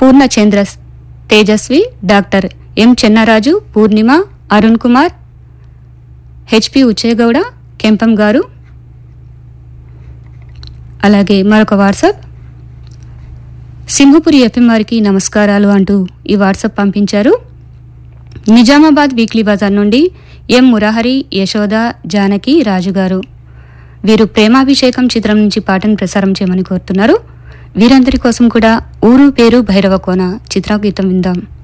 Purnachandra Tejasvi doctor M Chennaraju Purnima Arun Kumar HP Uchegowda Kempam గారు అలాగే మరొక వాట్సాప్ సింహపురి ఎఫ్ఎం వారికి నమస్కారాలు అంటూ ఈ వాట్సాప్ పంపించారు నిజామాబాద్ వీక్లీ బజార్ నుండి ఎం మురహరి యశోద జానకి రాజు గారు వీరు ప్రేమాభిషేకం చిత్రం నుంచి పాటను ప్రసారం చేయమని కోరుతున్నారు వీరందరి కోసం కూడా ఊరు పేరు భైరవ కోన చిత్రగీతం విందాం